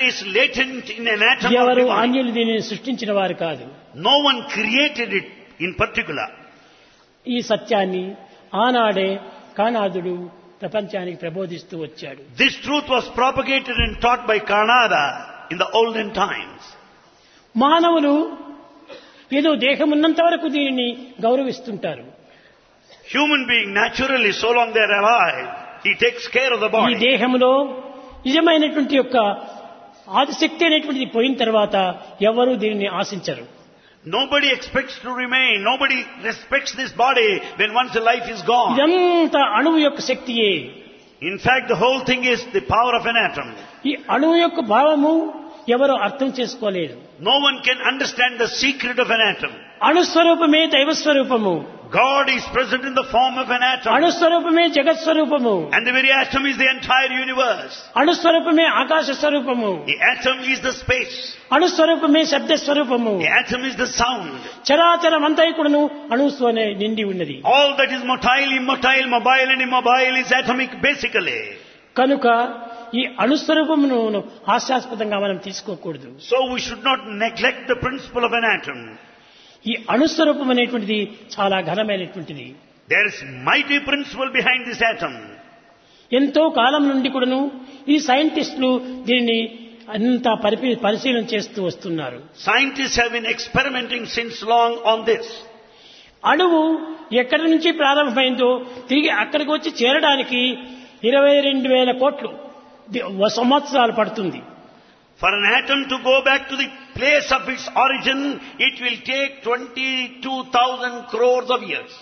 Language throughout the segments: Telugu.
is latent in an atom of ఎవరు divine. అన్యులు దీనిని సృష్టించిన వారు కాదు No one created it in particular. ఈ సత్యాన్ని ఆనాడే కానాదుడు ప్రపంచానికి ప్రబోధిస్తూ వచ్చాడు This truth was propagated and taught by Kanada in the olden times. మానవులు ఏదో దేహం ఉన్నంత వరకు దీనిని గౌరవిస్తుంటారు Human being naturally, so long they are alive, he takes care of the ఈ body. దేహంలో నిజమైనటువంటి యొక్క ఆదిశక్తి అనేటువంటిది పోయిన తర్వాత ఎవరు దీనిని ఆశించరు Nobody expects to remain. Nobody respects this body when once the life is gone. ఇదంతా అణువు యొక్క శక్తియే In fact, the whole thing is the power of an atom. ఈ అణువు యొక్క భావము ఎవరు అర్థం చేసుకోలేదు No one can understand the secret of an atom. అణుస్వరూపమే దైవస్వరూపము God is present in the form of an atom. అణుస్వరూపమే జగత్స్వరూపము And the very atom is the entire universe. అణుస్వరూపమే ఆకాశ స్వరూపము The atom is the space. అణుస్వరూపమే శబ్ద స్వరూపము The atom is the sound. చరాచరమంతా కూడాను అణుస్వనే నిండి ఉన్నది All that is motile, immotile, mobile and immobile is atomic basically. కనుక ఈ అణుస్వరూపమును హాస్యాస్పదంగా మనం తీసుకోకూడదు So we should not neglect the principle of an atom. ఈ అణుస్వరూపం అనేటువంటిది చాలా ఘనమైనటువంటిది There is mighty principle behind this atom. ఎంతో కాలం నుండి కూడాను ఈ సైంటిస్టులు దీనిని అంతా పరిపీ పరిశీలన చేస్తూ వస్తున్నారు Scientists have been experimenting since long on this. అణువు ఎక్కడి నుంచి ప్రారంభమైందో తిరిగి అక్కడికి వచ్చి చేరడానికి ఇరవై రెండు వేల కోట్లు ది- సంవత్సరాలు పడుతుంది For an atom to go back to the place of its origin, it will take 22,000 crores of years.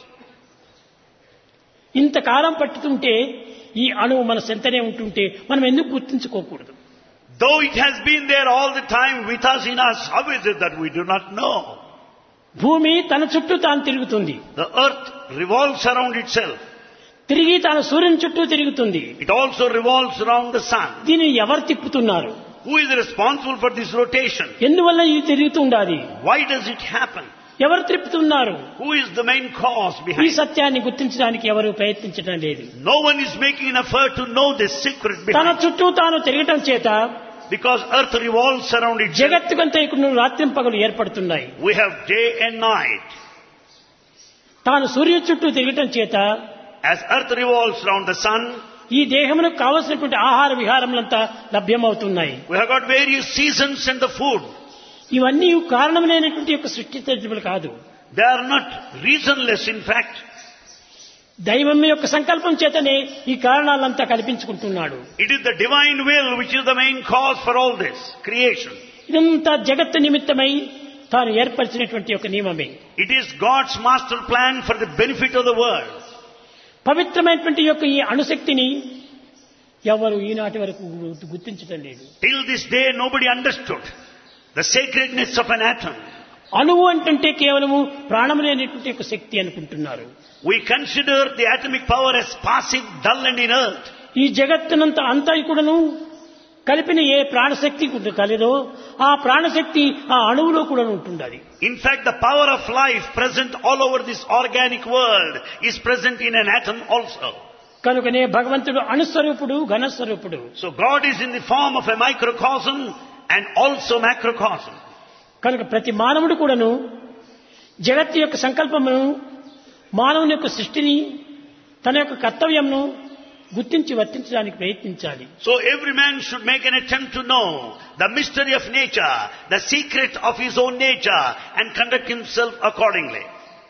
ఇంతకాలం పట్టుతుంటే ఈ అణువు మన సెంతనే ఉంటుంటే మనం ఎందుకు గుర్తించుకోకూడదు Though it has been there all the time with us in us, how is it that we do not know? భూమి తన చుట్టూ తాను తిరుగుతుంది The earth revolves around itself. తిరిగి తాను సూర్యుని చుట్టూ తిరుగుతుంది It also revolves around the sun. దీనిని ఎవరు తిప్పుతున్నారు Who is responsible for this rotation? ఎందువల్ల ఇది తిరుగుతుండాలి Why does it happen? ఎవరు తిప్పుతున్నారు Who is the main cause ఈ behind it? సత్యాన్ని గుర్తించడానికి ఎవరు ప్రయత్నించడం లేదు No one is making an effort to know this secret తన behind it. చుట్టూ తాను తిరగటం చేత Because earth revolves around itself. జగత్తుకంతా ఇక్కడ రాత్రిం పగలు ఏర్పడుతున్నాయి We have day and night. తాను సూర్యుని చుట్టూ తిరగటం చేత As earth revolves around the sun, ఈ దేహమునకు కావలసినటువంటి ఆహార విహారములంతా లభ్యమవుతున్నాయి we have got various seasons and the food. ఇవన్నీ కారణమైనటువంటి యొక్క సృష్టించబులు కాదు They are not reasonless, in fact. దైవం యొక్క సంకల్పం చేతనే ఈ కారణాలంతా కల్పించుకుంటున్నాడు It is the divine will which is the main cause for all this creation. ఇదంతా జగత్తు నిమిత్తమై తాను ఏర్పరిచినటువంటి ఒక నియమమే It is God's master plan for the benefit of the world. పవిత్రమైనటువంటి యొక్క ఈ అణుశక్తిని ఎవరు ఈనాటి వరకు గుర్తించడం లేదు Till this day, nobody understood the sacredness of an atom. అణువు అంటే కేవలము ప్రాణము లేనటువంటి ఒక శక్తి అనుకుంటున్నారు We consider the atomic power as passive, dull and inert. ఈ జగత్తునంతా అంతా కూడాను కలిపిన ఏ ప్రాణశక్తి కలదో ఆ ప్రాణశక్తి ఆ అణువులో కూడా ఉంటుండాలి In fact, the power of life present all over this organic world is present in an atom also. కనుకనే భగవంతుడు అణుస్వరూపుడు ఘనస్వరూపుడు So God is in the form of a microcosm and also macrocosm. కనుక ప్రతి మానవుడు కూడాను జగత్తు యొక్క సంకల్పమును మానవుని యొక్క సృష్టిని తన యొక్క కర్తవ్యంను గుర్తించి వర్తించడానికి ప్రయత్నించాలి So every man should make an attempt to know the mystery of nature, the secret of his own nature and conduct himself accordingly.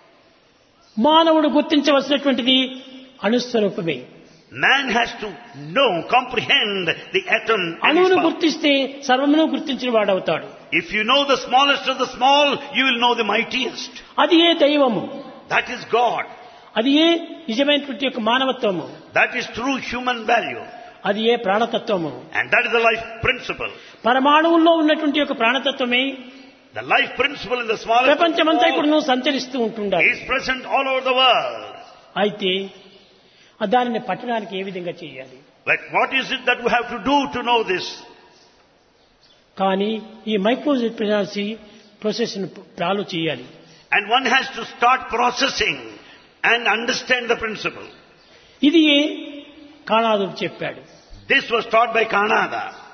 మానవుడు గుర్తించవలసినటువంటిది అణుస్వరూపమే Man has to know, comprehend the atom and its అణువును power. గుర్తిస్తే సర్వమును గుర్తించిన వాడవుతాడు If you know the smallest of the small, you will know the mightiest. అది ఏ దైవము That is God. అది ఏ నిజమైనటువంటి యొక్క మానవత్వము That is true human value. అది ఏ ప్రాణతత్వము And that is the life principle. పరమాణువుల్లో ఉన్నటువంటి యొక్క ప్రాణతత్వమే The life principle in the smallest of ప్రపంచమంతా small ఇప్పుడు సంచరిస్తూ ఉంటుండాలి is present all over the world. అయితే ఆ దానిని పట్టడానికి ఏ విధంగా చేయాలి Like what is it that we have to do to know this? కానీ ఈ మైక్రోజిప్రినాలజీ ప్రాసెస్ చాలు చేయాలి And one has to start processing and understand the principle. ఇది ఏ కాణాదు చెప్పాడు This was taught by Kanada.